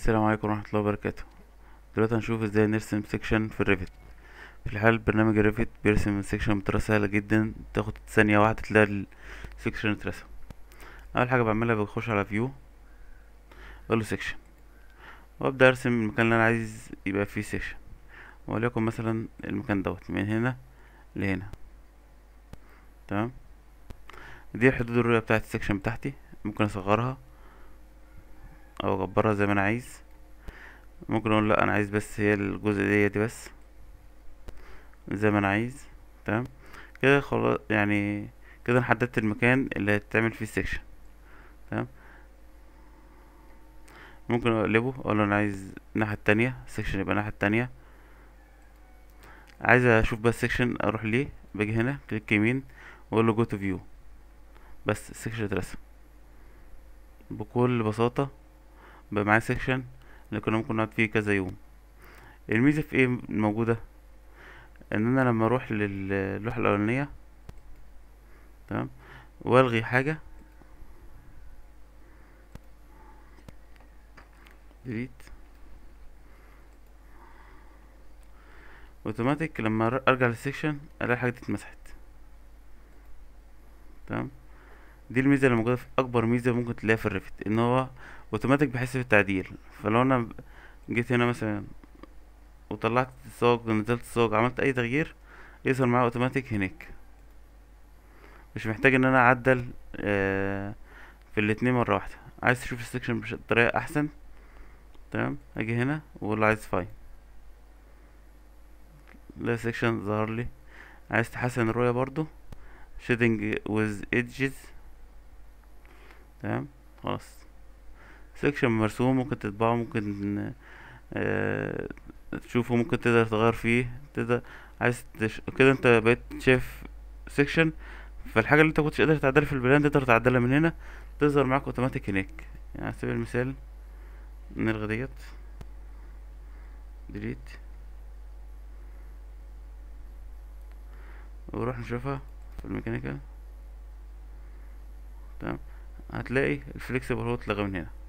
السلام عليكم ورحمة الله وبركاته دلوقتي هنشوف ازاي نرسم سيكشن في الريفت في الحال برنامج الريفت بيرسم السيكشن بطريقة سهلة جدا تاخد ثانية واحدة تلاقي السيكشن اترسم أول حاجة بعملها بخش على فيو أقوله سيكشن وأبدأ أرسم المكان اللي أنا عايز يبقى فيه سيكشن وليكن مثلا المكان دوت من هنا لهنا تمام دي الحدود الرؤية بتاعة السيكشن بتاعتي ممكن أصغرها او اكبرها زي ما انا عايز ممكن اقول لا انا عايز بس هي الجزء دي, دي بس زي ما انا عايز تمام كده خلاص يعني كده انا حددت المكان اللي هتعمل فيه السكشن تمام ممكن اقلبه اقول انا عايز الناحية التانية السكشن يبقى الناحية التانية عايز اشوف بس السكشن اروح ليه باجي هنا كليك يمين واقول له جو تو فيو بس السكشن اترسم بكل بساطة بقى معايا سيكشن اللي كنا ممكن نقعد فيه كذا يوم الميزة في ايه موجودة ان انا لما اروح للوحة الاولانية تمام والغي حاجة ديليت اوتوماتيك لما ارجع للسيكشن الاقي الحاجة دي اتمسحت تمام دي الميزه اللي موجوده في اكبر ميزه ممكن تلاقيها في الريفت ان هو اوتوماتيك بيحس بالتعديل فلو انا جيت هنا مثلا وطلعت الصاج ونزلت الصاج عملت اي تغيير يظهر معايا اوتوماتيك هناك مش محتاج ان انا اعدل آه في الاتنين مره واحده عايز تشوف السكشن بطريقه احسن تمام اجي هنا واقول عايز فاين لا سكشن ظهر لي عايز تحسن الرؤيه برضو shading with edges تمام خلاص سيكشن مرسوم ممكن تطبعه ممكن آه تشوفه ممكن تقدر تغير فيه تقدر عايز تش... كده انت بقيت شايف سيكشن فالحاجة اللي انت كنتش قادر تعدلها في البلان تقدر تعدلها من هنا تظهر معاك اوتوماتيك هناك يعني على سبيل المثال نلغي ديت ديليت ونروح نشوفها في الميكانيكا تمام هتلاقي الفليكسبل هو اتلغى من هنا